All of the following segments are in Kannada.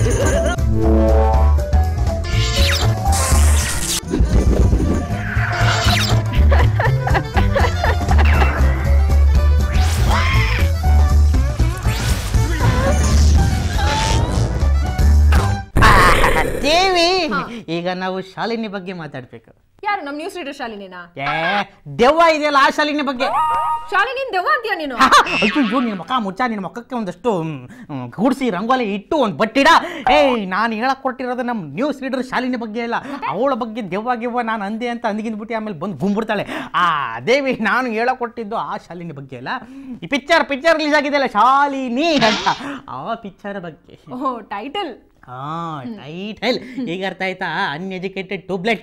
ದೇವಿ ಈಗ ನಾವು ಶಾಲಿನಿ ಬಗ್ಗೆ ಮಾತಾಡ್ಬೇಕು ಯಾರು ನಮ್ ನ್ಯೂಸ್ ರೀಡರ್ ಶಾಲಿನಿನ ಏ ದೆವ್ವ ಇದೆಯಲ್ಲ ಆ ಶಾಲಿನಿ ಬಗ್ಗೆ ಶಾಲಿನಿ ದೆವ್ವ ಅಂತೀಯ ನೀನು ಅಯ್ಯೋ ನಿನ್ನ ಮುಖ ಮುಚ್ಚ ನಿನ್ನ ಮುಖಕ್ಕೆ ಒಂದಷ್ಟು ಗೂಡಿಸಿ ರಂಗೋಲಿ ಇಟ್ಟು ಒಂದು ಬಟ್ಟಿಡ ಏಯ್ ನಾನು ಹೇಳಕ್ ಕೊಟ್ಟಿರೋದು ನಮ್ಮ ನ್ಯೂಸ್ ರೀಡರ್ ಶಾಲಿನಿ ಬಗ್ಗೆ ಅಲ್ಲ ಅವಳ ಬಗ್ಗೆ ದೆವ್ವ ಗಿವ್ವ ನಾನು ಅಂದೆ ಅಂತ ಅಂದಿಗಿಂದ್ಬಿಟ್ಟು ಆಮೇಲೆ ಬಂದು ಗುಂಬಿಡ್ತಾಳೆ ಆ ದೇವಿ ನಾನು ಹೇಳಕ್ ಕೊಟ್ಟಿದ್ದು ಆ ಶಾಲಿನಿ ಬಗ್ಗೆ ಅಲ್ಲ ಈ ಪಿಕ್ಚರ್ ಪಿಕ್ಚರ್ ರಿಲೀಸ್ ಆಗಿದೆಯಲ್ಲ ಶಾಲಿನಿ ಅಂತ ಆ ಪಿಕ್ಚರ್ ಬಗ್ಗೆ ಓಹೋ ಟೈಟಲ್ ಹಾ ಟೈಟಲ್ ಈಗ ಅರ್ಥ ಆಯ್ತಾ ಅನ್ಎಜುಕೇಟೆಡ್ ಟೂಬ್ಲೆಟ್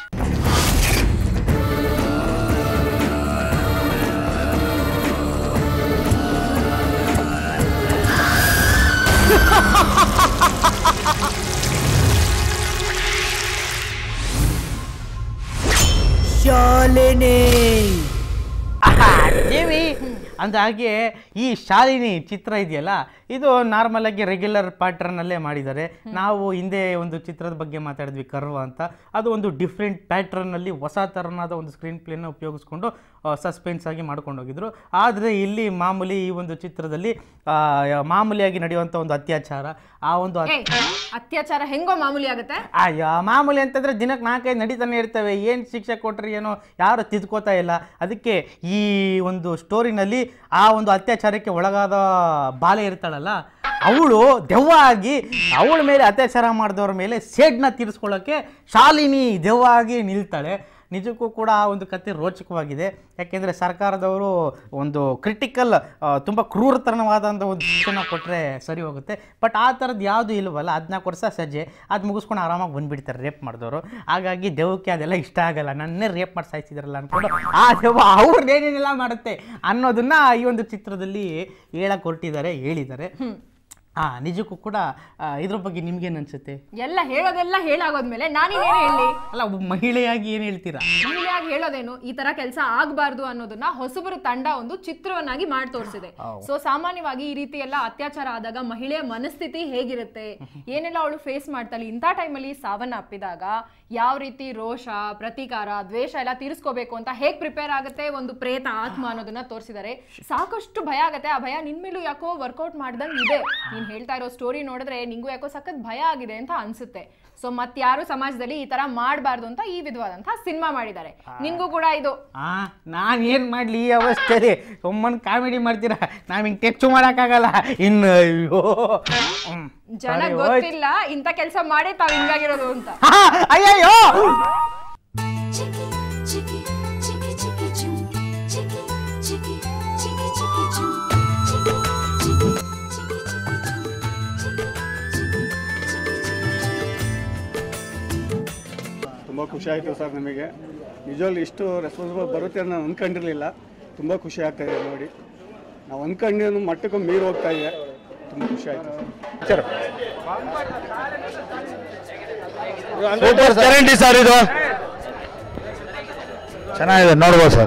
ಶಾಲಿನಿ ದೇವಿ ಅಂದಾಗೆ ಈ ಶಾಲಿನಿ ಚಿತ್ರ ಇದೆಯಲ್ಲ ಇದು ನಾರ್ಮಲ್ ಆಗಿ ರೆಗ್ಯುಲರ್ ಪ್ಯಾಟ್ರನ್ನಲ್ಲೇ ಮಾಡಿದ್ದಾರೆ ನಾವು ಹಿಂದೆ ಒಂದು ಚಿತ್ರದ ಬಗ್ಗೆ ಮಾತಾಡಿದ್ವಿ ಕರ್ವ ಅಂತ ಅದು ಒಂದು ಡಿಫ್ರೆಂಟ್ ಪ್ಯಾಟ್ರನ್ನಲ್ಲಿ ಹೊಸ ಥರನಾದ ಒಂದು ಸ್ಕ್ರೀನ್ ಪ್ಲೇನ ಉಪಯೋಗಿಸ್ಕೊಂಡು ಸಸ್ಪೆನ್ಸ್ ಆಗಿ ಮಾಡ್ಕೊಂಡು ಹೋಗಿದ್ರು ಆದರೆ ಇಲ್ಲಿ ಮಾಮೂಲಿ ಈ ಒಂದು ಚಿತ್ರದಲ್ಲಿ ಆ, ಮಾಮೂಲಿಯಾಗಿ ನಡೆಯುವಂಥ ಒಂದು ಅತ್ಯಾಚಾರ ಆ ಒಂದು ಅತ್- ಏ ಅತ್ಯಾಚಾರ ಹೆಂಗೋ ಮಾಮೂಲಿ ಆಗುತ್ತೆ ಅಯ್ಯೋ ಮಾಮೂಲಿ ಅಂತಂದ್ರೆ ದಿನಕ್ಕೆ ನಾಲ್ಕೈದು ನಡೀತಾನೆ ಇರ್ತವೆ ಏನು ಶಿಕ್ಷೆ ಕೊಟ್ರಿ ಏನೋ ಯಾರು ತಿದ್ಕೋತಾ ಇಲ್ಲ ಅದಕ್ಕೆ ಈ ಒಂದು ಸ್ಟೋರಿನಲ್ಲಿ ಆ ಒಂದು ಅತ್ಯಾಚಾರಕ್ಕೆ ಒಳಗಾದ ಬಾಲೆ ಇರ್ತಾಳಲ್ಲ ಅವಳು ದೆವ್ವ ಆಗಿ ಅವಳ ಮೇಲೆ ಅತ್ಯಾಚಾರ ಮಾಡಿದವ್ರ ಮೇಲೆ ಸೇಡ್ನ ತೀರಿಸ್ಕೊಳ್ಳೋಕ್ಕೆ ಶಾಲಿನಿ ದೆವ್ವ ಆಗಿ ನಿಲ್ತಾಳೆ ನಿಜಕ್ಕೂ ಕೂಡ ಆ ಒಂದು ಕತೆ ರೋಚಕವಾಗಿದೆ ಯಾಕೆಂದರೆ ಸರ್ಕಾರದವರು ಒಂದು ಕ್ರಿಟಿಕಲ್ ತುಂಬ ಕ್ರೂರತನವಾದಂಥ ಒಂದು ಶಿಕ್ಷಣ ಕೊಟ್ಟರೆ ಸರಿ ಹೋಗುತ್ತೆ ಬಟ್ ಆ ಥರದ್ದು ಯಾವುದು ಇಲ್ವಲ್ಲ ಹದಿನಾಲ್ಕು ವರ್ಷ ಸಜ್ಜೆ ಅದು ಮುಗಿಸ್ಕೊಂಡು ಆರಾಮಾಗಿ ಬಂದುಬಿಡ್ತಾರೆ ರೇಪ್ ಮಾಡಿದವರು ಹಾಗಾಗಿ ದೆವ್ವಕ್ಕೆ ಅದೆಲ್ಲ ಇಷ್ಟ ಆಗಲ್ಲ ನನ್ನೇ ರೇಪ್ ಮಾಡಿ ಸಾಯಿಸಿದ್ರಲ್ಲ ಅಂದ್ಕೊಂಡು ಆ ದೆವ್ವ ಅವ್ರನ್ನೇನೇನೆಲ್ಲ ಮಾಡುತ್ತೆ ಅನ್ನೋದನ್ನ ಈ ಒಂದು ಚಿತ್ರದಲ್ಲಿ ಹೇಳಕ್ಕೆ ಹೊರಟಿದ್ದಾರೆ ಹೇಳಿದ್ದಾರೆ ಆ ನಿಜಕ್ಕೂ ಕೂಡ ಆ, ಇದ್ರ ಬಗ್ಗೆ ನಿಮ್ಗೇನು ಅನ್ಸುತ್ತೆ ಎಲ್ಲ ಹೇಳೋದೆಲ್ಲ ಹೇಳಾಗೋದ್ಮೇಲೆ ನಾನೇನು ಹೇಳಿ ಅಲ್ಲ ಒಬ್ಬ ಮಹಿಳೆಯಾಗಿ ಏನು ಹೇಳ್ತೀರಾ ಮಹಿಳೆಯಾಗಿ ಹೇಳೋದೇನು ಈ ತರ ಕೆಲಸ ಆಗ್ಬಾರ್ದು ಅನ್ನೋದನ್ನ ಹೊಸಬರ ತಂಡ ಒಂದು ಚಿತ್ರವನ್ನಾಗಿ ಮಾಡಿ ತೋರಿಸಿದೆ ಸೊ ಸಾಮಾನ್ಯವಾಗಿ ಈ ರೀತಿ ಎಲ್ಲ ಅತ್ಯಾಚಾರ ಆದಾಗ ಮಹಿಳೆಯ ಮನಸ್ಥಿತಿ ಹೇಗಿರುತ್ತೆ ಏನೆಲ್ಲ ಅವಳು ಫೇಸ್ ಮಾಡ್ತಾಳೆ ಇಂಥ ಟೈಮಲ್ಲಿ ಸಾವನ್ನ ಅಪ್ಪಿದಾಗ ಯಾವ ರೀತಿ ರೋಷ ಪ್ರತೀಕಾರ ದ್ವೇಷ ಎಲ್ಲ ತೀರಿಸ್ಕೋಬೇಕು ಅಂತ ಹೇಗ್ ಪ್ರಿಪೇರ್ ಆಗುತ್ತೆ ಒಂದು ಪ್ರೇತ ಆತ್ಮ ಅನ್ನೋದನ್ನ ತೋರಿಸಿದ್ದಾರೆ ಸಾಕಷ್ಟು ಭಯ ಆಗತ್ತೆ ಆ ಭಯ ನಿನ್ ಮೇಲೂ ಯಾಕೋ ವರ್ಕೌಟ್ ಮಾಡ್ದಂಗ್ ಇದೆ ನೀನ್ ಹೇಳ್ತಾ ಇರೋ ಸ್ಟೋರಿ ನೋಡಿದ್ರೆ ನಿಂಗೂ ಯಾಕೋ ಸಖತ್ ಭಯ ಆಗಿದೆ ಅಂತ ಅನ್ಸುತ್ತೆ ಸೊ ಮತ್ಯಾರು ಸಮಾಜದಲ್ಲಿ ಈ ತರ ಮಾಡಬಾರ್ದು ಅಂತ ಈ ವಿಧವಾದಂತಹ ಸಿನಿಮಾ ಮಾಡಿದ್ದಾರೆ ನಿಂಗೂ ಕೂಡ ಇದು ಆ ನಾನು ಏನು ಮಾಡಲಿ ಈ ಅವಸ್ಥೆಯಲ್ಲಿ ಒಮ್ಮನ್ ಕಾಮಿಡಿ ಮಾಡ್ತೀರಾ ನಾವು ಹಿಂಗೆ ಟೆಚ್ಚು ಮಾಡೋಕ್ಕಾಗಲ್ಲ ಇನ್ನು ಅಯ್ಯೋ ಹ್ಮ್. ಜನ ಸರಿ, ಹೋಯ್ತು. ಗೊತ್ತಿಲ್ಲ ಇಂಥ ಕೆಲಸ ಮಾಡೇ ತಾವ್ ಹಿಂಗಾಗಿರೋದು ಅಂತ ಹಾ, ಅಯ್ಯಯ್ಯೋ Chicky, chicky, chicky, chicky, choo. Chicky, chicky, chicky, chicky, choo. Chicky, chicky, chicky, chicky, choo. Chicky, chicky, chicky, chicky, ತುಂಬ ಖುಷಿ ಆಯಿತು ಸರ್ ನಮಗೆ ನಿಜವಾಗ್ಲೂ ಇಷ್ಟು ರೆಸ್ಪಾನ್ಸಿಬಲ್ ಬರುತ್ತೆ ಅಂತ ನಾನು ಅಂದ್ಕೊಂಡಿರಲಿಲ್ಲ ತುಂಬ ಖುಷಿ ಆಗ್ತಾ ಇದೆ ನೋಡಿ ನಾವು ಅಂದ್ಕೊಂಡಿರೋ ಮಟ್ಟಕ್ಕೂ ಮೀರಿ ಹೋಗ್ತಾ ಇದೆ ತುಂಬ ಖುಷಿ ಆಯಿತು ಸೂಪರ್ ಗ್ಯಾರಂಟಿ ಸರ್ ಇದು ಚೆನ್ನಾಗಿದೆ ನೋಡ್ಬೋದು ಸರ್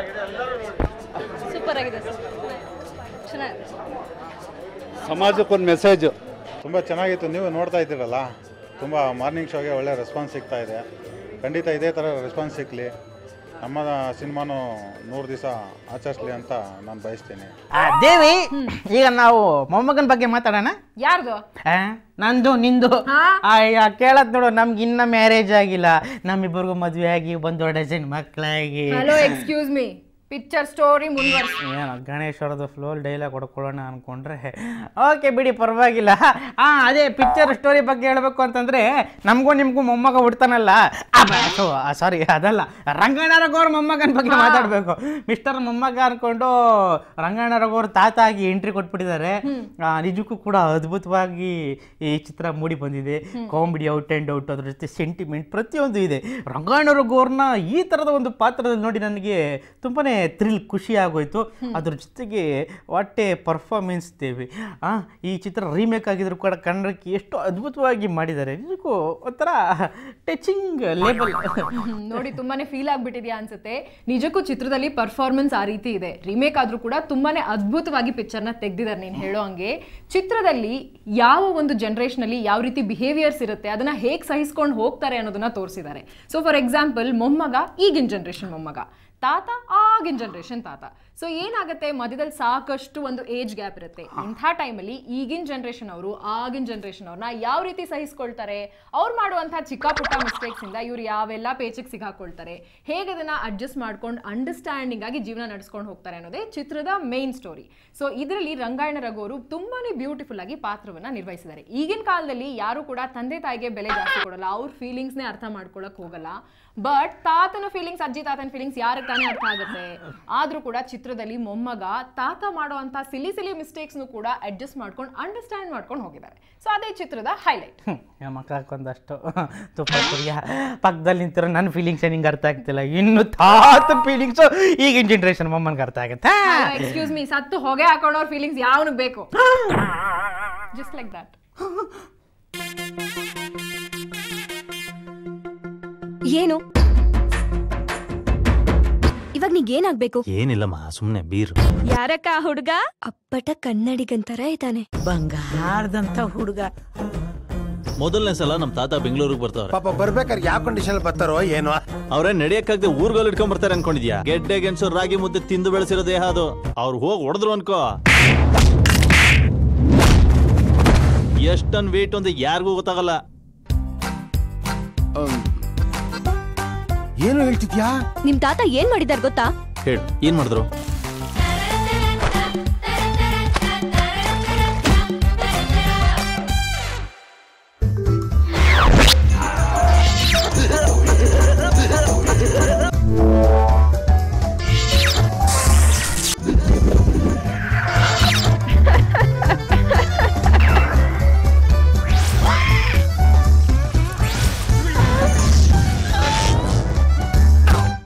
ಸೂಪರ್ ಆಗಿದೆ ಸರ್ ಚೆನ್ನಾಗಿದೆ ಸಮಾಜಕ್ಕೊಂದು ಮೆಸೇಜು ತುಂಬ ಚೆನ್ನಾಗಿತ್ತು ನೀವು ನೋಡ್ತಾ ಇದ್ದೀರಲ್ಲ ತುಂಬ ಮಾರ್ನಿಂಗ್ ಶೋಗೆ ಒಳ್ಳೆ ರೆಸ್ಪಾನ್ಸ್ ಸಿಗ್ತಾ ಇದೆ ಖಂಡಿತ ಇದೇ ಥರ ರೆಸ್ಪಾನ್ಸ್ ಸಿಕ್ಕಲಿ ನಮ್ಮ ಸಿನಿಮಾನು ನೂರು ದಿವಸ ಆಚರಿಸ್ಲಿ ಅಂತ ನಾನು ಬಯಸ್ತೀನಿ ಆ, ದೇವಿ ಈಗ ನಾವು ಮೊಮ್ಮಗನ ಬಗ್ಗೆ ಮಾತಾಡೋಣ ಯಾರ್ದು ಆ, ನಂದು ನಿಂದು ಹಾ? ಅಯ್ಯ ಕೇಳತ್ ನೋಡು ನಮ್ಗೆ ಇನ್ನ ಮ್ಯಾರೇಜ್ ಆಗಿಲ್ಲ ನಮ್ಮಿಬ್ಬರಿಗೂ ಮದುವೆ ಆಗಿ ಒಂದು ಡಜನ್ ಮಕ್ಕಳಾಗಿ hello excuse me picture story ಮುಂದುವರ್ಸಿ ಏನೋ ಗಣೇಶ್ವರದ ಫ್ಲೋಲ್ ಡೈಲಾಗ್ ಹೊಡ್ಕೊಳ್ಳೋಣ ಅನ್ಕೊಂಡ್ರೆ ಓಕೆ ಬಿಡಿ ಪರವಾಗಿಲ್ಲ ಆ ಅದೇ ಪಿಕ್ಚರ್ ಸ್ಟೋರಿ ಬಗ್ಗೆ ಹೇಳ್ಬೇಕು ಅಂತಂದ್ರೆ ನಮಗೂ ನಿಮಗೂ ಮೊಮ್ಮಗ ಹುಡ್ತಾನಲ್ಲ ಸಾರಿ ಅದಲ್ಲ ರಂಗಣ್ಣ ರಘುವರ್ ಮೊಮ್ಮಗನ ಬಗ್ಗೆ ಮಾತಾಡಬೇಕು ಮಿಸ್ಟರ್ ಮೊಮ್ಮಗ ಅನ್ಕೊಂಡು ರಂಗಣ್ಣ ರಘುವರ್ ತಾತ ಆಗಿ ಎಂಟ್ರಿ ಕೊಟ್ಬಿಟ್ಟಿದ್ದಾರೆ ಆ, ನಿಜಕ್ಕೂ ಕೂಡ ಅದ್ಭುತವಾಗಿ ಈ ಚಿತ್ರ ಮೂಡಿ ಬಂದಿದೆ ಕಾಮಿಡಿ ಔಟ್ ಆ್ಯಂಡ್ ಔಟ್ ಅದ್ರ ಜೊತೆ ಸೆಂಟಿಮೆಂಟ್ ಪ್ರತಿಯೊಂದು ಇದೆ ರಂಗಣ್ಣ ರಘುವರ್ನ ಈ ಥರದ ಒಂದು ಪಾತ್ರದಲ್ಲಿ ನೋಡಿ ನನಗೆ ತುಂಬಾ ಥ್ರಿಲ್ ಖುಷಿ ಆಗೋಯ್ತು ಅದ್ರ ಜೊತೆಗೆ ವಾಟ್ ಎ ಪರ್ಫಾರ್ಮೆನ್ಸ್ ದೇವಿ ಆ, ಈ ಚಿತ್ರ ರೀಮೇಕ್ ಆಗಿದ್ರು ಕೂಡ ಕನ್ನಡಕ್ಕೆ ಎಷ್ಟು ಅದ್ಭುತವಾಗಿ ಮಾಡಿದ್ದಾರೆ ನಿಜಕ್ಕೂ ಒಂಥರ ಟಚಿಂಗ್ ಲೇಬಲ್ ಹ್ಮ್, ನೋಡಿ ತುಂಬಾನೇ ಫೀಲ್ ಆಗ್ಬಿಟ್ಟಿದ್ಯಾ ಅನ್ಸುತ್ತೆ ನಿಜಕ್ಕೂ ಚಿತ್ರದಲ್ಲಿ ಪರ್ಫಾರ್ಮೆನ್ಸ್ ಆ ರೀತಿ ಇದೆ ರಿಮೇಕ್ ಆದ್ರೂ ಕೂಡ ತುಂಬಾನೇ ಅದ್ಭುತವಾಗಿ ಪಿಕ್ಚರ್ನ ತೆಗ್ದಿದ್ದಾರೆ ನೀನು ಹೇಳೋ ಹಂಗೆ ಚಿತ್ರದಲ್ಲಿ ಯಾವ ಒಂದು ಜನರೇಷನ್ ಅಲ್ಲಿ ಯಾವ ರೀತಿ ಬಿಹೇವಿಯರ್ಸ್ ಇರುತ್ತೆ ಅದನ್ನ ಹೇಗೆ ಸಹಿಸ್ಕೊಂಡು ಹೋಗ್ತಾರೆ ಅನ್ನೋದನ್ನ ತೋರಿಸಿದ್ದಾರೆ ಸೊ ಫಾರ್ ಎಕ್ಸಾಂಪಲ್ ಮೊಮ್ಮಗ ಈಗಿನ ಜನರೇಷನ್ ಮೊಮ್ಮಗ ತಾತ ಆಗಿನ ಜನರೇಷನ್ ತಾತ ಸೊ ಏನಾಗುತ್ತೆ ಮಧ್ಯದಲ್ಲಿ ಸಾಕಷ್ಟು ಒಂದು ಏಜ್ ಗ್ಯಾಪ್ ಇರುತ್ತೆ ಇಂಥ ಟೈಮಲ್ಲಿ ಈಗಿನ ಜನರೇಷನ್ ಅವರು ಆಗಿನ ಜನರೇಷನ್ ಅವ್ರನ್ನ ಯಾವ ರೀತಿ ಸಹಿಸ್ಕೊಳ್ತಾರೆ ಅವ್ರು ಮಾಡುವಂಥ ಚಿಕ್ಕ ಪುಟ್ಟ ಮಿಸ್ಟೇಕ್ಸ್ ಇಂದ ಇವ್ರು ಯಾವೆಲ್ಲ ಪೇಚಿಗೆ ಸಿಗಾಕೊಳ್ತಾರೆ ಹೇಗೆ ಅದನ್ನ ಅಡ್ಜಸ್ಟ್ ಮಾಡ್ಕೊಂಡು ಅಂಡರ್ಸ್ಟ್ಯಾಂಡಿಂಗ್ ಆಗಿ ಜೀವನ ನಡೆಸ್ಕೊಂಡು ಹೋಗ್ತಾರೆ ಅನ್ನೋದೇ ಚಿತ್ರದ ಮೇನ್ ಸ್ಟೋರಿ ಸೊ ಇದರಲ್ಲಿ ರಂಗಾಯಣ ರಘು ಅವರು ತುಂಬಾನೇ ಬ್ಯೂಟಿಫುಲ್ ಆಗಿ ಪಾತ್ರವನ್ನ ನಿರ್ವಹಿಸಿದ್ದಾರೆ ಈಗಿನ ಕಾಲದಲ್ಲಿ ಯಾರು ಕೂಡ ತಂದೆ ತಾಯಿಗೆ ಬೆಲೆ ಜಾಸ್ತಿ ಕೊಡಲ್ಲ ಅವ್ರ ಫೀಲಿಂಗ್ಸ್ನೇ ಅರ್ಥ ಮಾಡ್ಕೊಳಕ್ ಹೋಗಲ್ಲ ಬಟ್ ತಾತನ ಫೀಲಿಂಗ್ಸ್ ಅಜ್ಜಿ ತಾತನ ಫೀಲಿಂಗ್ಸ್ ಯಾರಿಗೆ ತಾನೇ ಅರ್ಥ ಆಗುತ್ತೆ ಆದ್ರೂ ಕೂಡ ಚಿತ್ರದಲ್ಲಿ ಮೊಮ್ಮಗ ತಾತ ಮಾಡುವಂತ ಸಿಲಿ ಸಿಲಿ ಮಿಸ್ಟೇಕ್ಸ್ನು ಕೂಡ ಅಡ್ಜಸ್ಟ್ ಮಾಡ್ಕೊಂಡು ಅಂಡರ್ಸ್ಟ್ಯಾಂಡ್ ಮಾಡ್ಕೊಂಡು ಹೋಗಿದ್ದಾರೆ ಸೊ ಅದೇ ಚಿತ್ರದ ಹೈಲೈಟ್ ಮಕ್ಕಳಕ್ಕೊಂದಷ್ಟು ತುಪ್ಪ ಕುರಿಯ ಪಕ್ಕದಲ್ಲಿ ನಿಂತಿರೋ ನನ್ನ ಫೀಲಿಂಗ್ಸ್ ನಿಂಗೆ ಅರ್ಥ ಆಗ್ತಿಲ್ಲ ಇನ್ನು ತಾತ ಫೀಲಿಂಗ್ಸು ಈಗಿನ ಜನ್ರೇಷನ್ ಮೊಮ್ಮನ್ಗೆ ಅರ್ಥ ಆಗುತ್ತೆ ಎಕ್ಸ್ಕ್ಯೂಸ್ ಮೀ ಸತ್ತು ಹೊಗೆ ಹಾಕೊಂಡವ್ರ ಫೀಲಿಂಗ್ಸ್ ಯಾವನಿಗೆ ಬೇಕು ಜಸ್ಟ್ ಲೈಕ್ ದಟ್ ಏನು ಇವಾಗ ನೀಗೇನಾಗ್ಬೇಕು ಏನಿಲ್ಲಮ್ಮ ಸುಮ್ಮನೆ ಬೀರು ಯಾರಕ್ಕ ಆ ಹುಡ್ಗ ಅಪ್ಪಟ ಕನ್ನಡಿಗಂತರ ಇದ್ದಾನೆ ಬಂಗಾರದಂತ ಹುಡುಗ ಮೊದಲನೇ ಸಲ ನಮ್ ತಾತ ಬೆಂಗಳೂರಿಗೆ ಬರ್ತಾವ್ರೆ ಪಾಪ ಬರ್ಬೇಕಾದ್ರೆ ಯಾವ ಕಂಡೀಷನ್ ಬರ್ತಾರೋ ಏನೋ ಅವ್ರೇ ನಡಿಯಕ್ಕಾಗದೆ ಊರ್ಗೋಲ್ ಇಟ್ಕೊಂಡ್ ಬರ್ತಾರೆ ಅನ್ಕೊಂಡಿದ್ಯಾ ಗೆಡ್ಡೆ ಗೆಣಸು ರಾಗಿ ಮುದ್ದೆ ತಿಂದು ಬೆಳೆಸಿರೋ ದೇಹ ಅದು ಅವ್ರು ಹೋಗಿ ಹೊಡೆದ್ರು ಅನ್ಕೋ ಎಷ್ಟನ್ ವೇಟ್ ಅಂತ ಯಾರಿಗೂ ಗೊತ್ತಾಗಲ್ಲ ಏನು ಹೇಳ್ತಿದ್ಯಾ ನಿಮ್ ತಾತ ಏನ್ ಮಾಡಿದಾರ್ ಗೊತ್ತಾ ಹೇಳು ಏನ್ ಮಾಡಿದ್ರು